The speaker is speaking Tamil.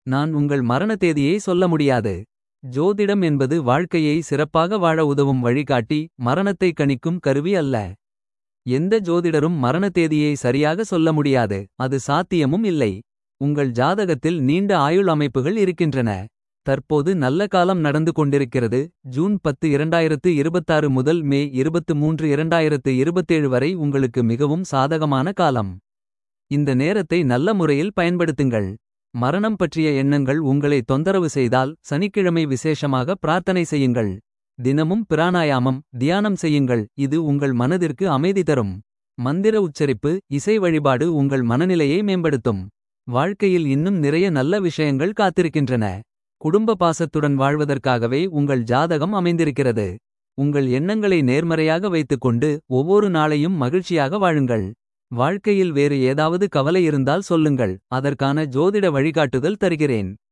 நான் உங்கள் மரண தேதியை சொல்ல முடியாது. ஜோதிடம் என்பது வாழ்க்கையை சிறப்பாக வாழ உதவும் வழிகாட்டி. மரணத்தை கணிக்கும் கருவி அல்ல. எந்த ஜோதிடரும் மரண தேதியை சரியாக சொல்ல முடியாது. அது சாத்தியமும் இல்லை. உங்கள் ஜாதகத்தில் நீண்ட ஆயுள் அமைப்புகள் இருக்கின்றன. தற்போது நல்ல காலம் நடந்து கொண்டிருக்கிறது. ஜூன் 10 2026 முதல் மே 23 2027 வரை உங்களுக்கு மிகவும் சாதகமான காலம். இந்த நேரத்தை நல்ல முறையில் பயன்படுத்துங்கள். மரணம் பற்றிய எண்ணங்கள் உங்களை தொந்தரவு செய்தால். சனிக்கிழமை விசேஷமாக பிரார்த்தனை செய்யுங்கள். தினமும் பிராணாயாமம் தியானம் செய்யுங்கள். இது உங்கள் மனதிற்கு அமைதி தரும். மந்திர உச்சரிப்பு இசை வழிபாடு உங்கள் மனநிலையை மேம்படுத்தும். வாழ்க்கையில் இன்னும் நிறைய நல்ல விஷயங்கள் காத்திருக்கின்றன. குடும்ப பாசத்துடன் வாழ்வதற்காகவே உங்கள் ஜாதகம் அமைந்திருக்கிறது. உங்கள் எண்ணங்களை நேர்மறையாக வைத்துக்கொண்டு. ஒவ்வொரு நாளையும் மகிழ்ச்சியாக வாழுங்கள். வாழ்க்கையில் வேறு ஏதாவது கவலை இருந்தால் சொல்லுங்கள். அதற்கான ஜோதிட வழிகாட்டுதல் தருகிறேன்.